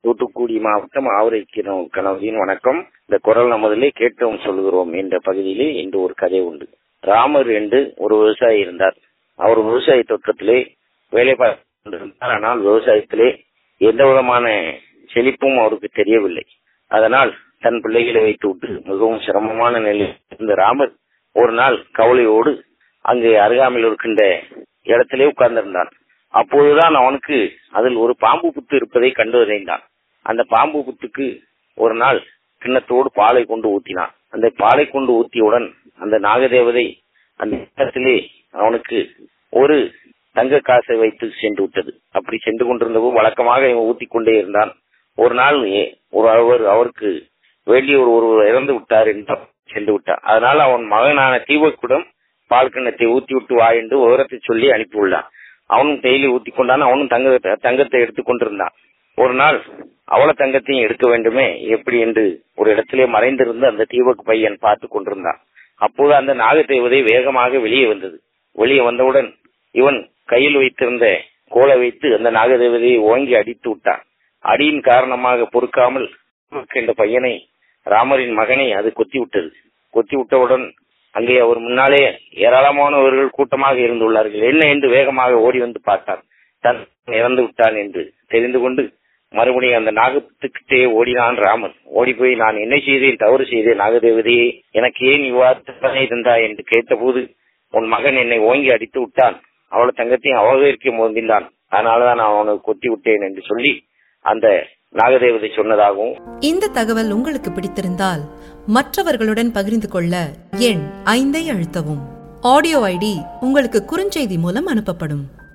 தூத்துக்குடி மாவட்டம் ஆவரை கணவரின் வணக்கம் இந்த குரல் நமதிலே கேட்டோம் சொல்கிறோம் என்ற பகுதியிலே இன்று ஒரு கதை உண்டு ராமர் என்று ஒரு விவசாயி இருந்தார் அவர் விவசாய தோட்டத்திலே வேலை பார்த்து கொண்டிருந்தார் ஆனால் விவசாயத்திலே எந்த விதமான செழிப்பும் அவருக்கு தெரியவில்லை அதனால் தன் பிள்ளைகளை வைத்து விட்டு மிகவும் சிரமமான நிலையில் இருந்த ராமர் ஒரு நாள் கவலையோடு அங்கே அருகாமையில் இருக்கின்ற இடத்திலே உட்கார்ந்திருந்தான் அப்போதுதான் அவனுக்கு அதில் ஒரு பாம்பு புத்து இருப்பதை கண்டறிந்தான் அந்த பாம்பு புத்துக்கு ஒரு நாள் கிண்ணத்தோடு பாலை கொண்டு ஊத்தினான் அந்த பாலை கொண்டு ஊத்தியவுடன் அந்த நாகதேவதை அந்த இடத்திலே அவனுக்கு ஒரு தங்க காசை வைத்து சென்று விட்டது அப்படி சென்று கொண்டிருந்தபோது வழக்கமாக இவன் ஊத்தி கொண்டே இருந்தான் ஒரு நாள் ஒரு அவர் அவருக்கு வேண்டியவர் ஒருவர் இறந்து விட்டார் என்று சென்று விட்டார் அதனால அவன் மகனான தீபக்குடம் பால் கிண்ணத்தை ஊத்தி விட்டு வா என்று விவரத்தை சொல்லி அனுப்பியுள்ளான் அவனும் டெய்லி ஊத்தி கொண்டான் அவனும் தங்க தங்கத்தை எடுத்துக் கொண்டிருந்தான் ஒரு நாள் அவள தங்கத்தையும் எடுக்க வேண்டுமே எப்படி என்று ஒரு இடத்திலே மறைந்திருந்து அந்த தீபக் பையன் பார்த்து கொண்டிருந்தான் அப்போது அந்த நாகதேவதை வேகமாக வெளியே வந்தது வெளியே வந்தவுடன் இவன் கையில் வைத்திருந்த கோலை வைத்து அந்த நாகதேவதையை ஓங்கி அடித்து விட்டான் அடியின் காரணமாக பொறுக்காமல் என்ற பையனை ராமரின் மகனை அது கொத்தி விட்டது கொத்தி விட்டவுடன் அங்கே அவர் முன்னாலே ஏராளமானவர்கள் கூட்டமாக இருந்துள்ளார்கள் என்ன என்று வேகமாக ஓடி வந்து பார்த்தார் தன் இறந்து விட்டான் என்று தெரிந்து கொண்டு மறுபடியும் அந்த நாகத்துக்கிட்டே ஓடினான் ராமன் ஓடி போய் நான் என்ன செய்தேன் தவறு செய்தேன் நாகதேவதையே எனக்கு ஏன் இவ்வாறு இருந்தாய் என்று கேட்டபோது உன் மகன் என்னை ஓங்கி அடித்து விட்டான் அவளை தங்கத்தையும் அவதரிக்க முந்தினான் அதனாலதான் நான் அவனுக்கு கொத்தி விட்டேன் என்று சொல்லி அந்த நாகதேவதை சொன்னதாகவும் இந்த தகவல் உங்களுக்கு பிடித்திருந்தால் மற்றவர்களுடன் பகிர்ந்து கொள்ள எண் ஐந்தை அழுத்தவும் ஆடியோ ஐடி உங்களுக்கு குறுஞ்செய்தி மூலம் அனுப்பப்படும்